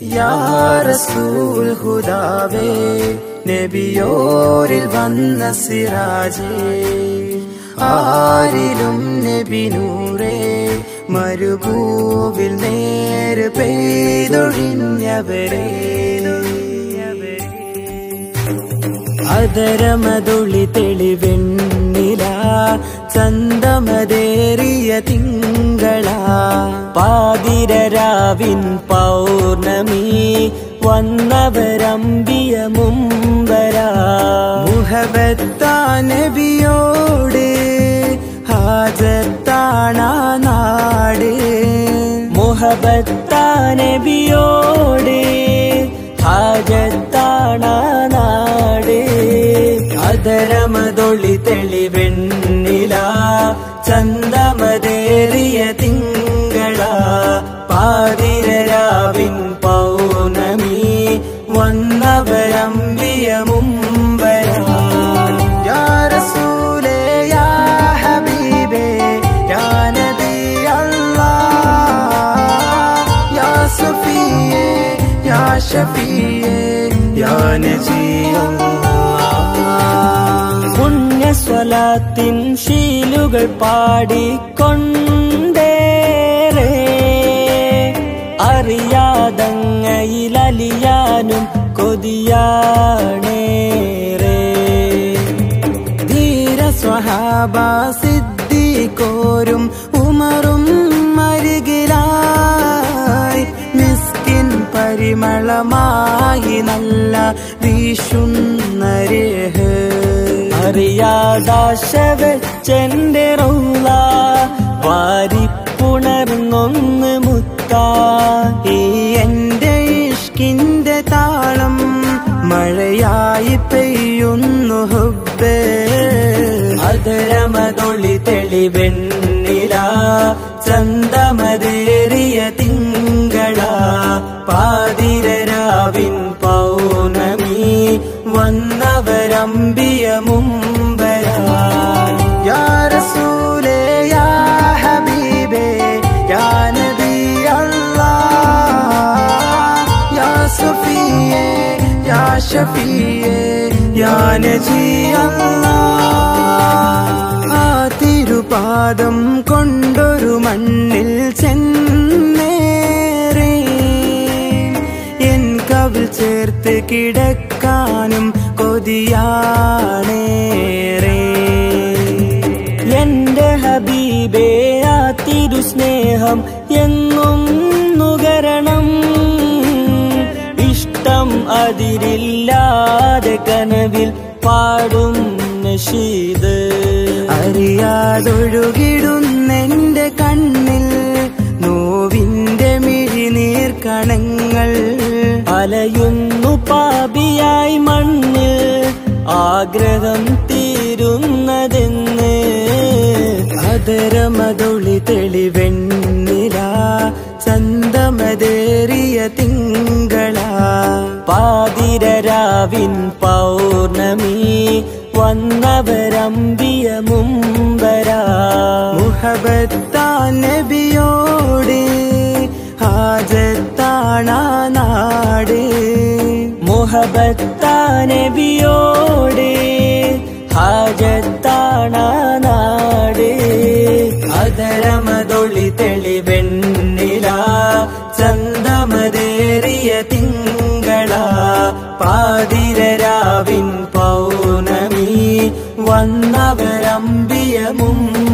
യാ റസൂൽ ഹുദാവേ നബിയോരിൽ വന്ന സിറാജേ ആരിലും നബി നൂറേ മരുഭൂവിൽ നേര് പെയ്തൊഴിഞ്ഞവരേ അതരമതൊളി തെളിവെണ്ണില ചന്തമതേറിയ തിങ്കള പാതിരരാവിൻ പൗർണമി വന്നവരമ്പിയ മുമ്പര മുഹബത്താ നബിയോട് ഹാജത്താണ നാട് മുഹബത്താ നബിയോട് ഹാജത്താണ നാട് അതരമതൊളി തെളിവെണ്ണില ചന്തമതേറിയ തിങ്കള പാതിരരാവിൻ പൗർണമി വന്നവരമ്പിയ മുമ്പര യാ റസൂലേ യാ ഹബീബേ യാ നബി അല്ലാഹ് യാ സഫിയേ യാ ഷഫിയേ യാ നജി പുണ്യസ്വലാത്തിൻ ശീലുകൾ പാടിക്കൊണ്ടേറെ അറിയാതങ്ങയിലലിയാനും കൊതിയാണേറെ ധീര സ്വഹാബ സിദ്ധിക്കോരും ഉമറും മരുകിലായി മിസ്കിൻ പരിമളമായി നല്ല വീശുന്ന രേഹ് അറിയാദാശ വെച്ചെന്റെ റൗള വാരിപ്പുണർന്നൊന്ന് മുത്താ ഈ എന്റെ ഇഷ്കിന്റെ താളം മഴയായി പെയ്യുന്നു ഹുബേ അതരമതൊളി തെളിവെണ്ണില ചന്തമതേറിയ തിങ്കള പാതിരരാവിൻ പൗർണമി വന്നവരമ്പിയ മുമ്പര യാ റസൂലേ യാ ഹബീബേ യാ നബി അല്ലാഹ് യാ സഫിയേ യാ ഷഫിയേ യാ നജി അല്ലാഹ് ആ തിരുപാദം കൊണ്ടൊരു മണ്ണിൽ ചെന്നേറേ എൻ കവിൽ ചേർത്ത് കിടക്കാനും കൊതിയാണേറെ എന്റെ ഹബീബേ ആ തിരുസ്നേഹം എങ്ങും നുകരണം ഇഷ്ടം അതിരില്ലാതെ കനവിൽ പാടും നഷീദ് അറിയാതൊഴുകിടുന്നെന്റെ കണ്ണിൽ നോവിന്റെ മിഴിനീർ കണങ്ങൾ അലയുന്നു പാപിയായി മണ്ണിൽ ആഗ്രഹം തീരുന്നതെന്ന് അതരമതൊളി തെളിവെണ്ണില ചന്തമതേറിയ തിങ്കള പാതിരരാവിൻ പൗർണമി വന്നവരമ്പിയ മുമ്പര മുഹബത്താ നബിയോട് ഹാജത്താണ നാട് മുഹബത്താ നബിയോട് ഹാജത്താണ നാട് അതരമതൊളി തെളിവെണ്ണില ചന്തമതേറിയ തിങ്കള പാതിരരാവിൻ പൗർണമി വന്നവരമ്പിയ മുമ്പ്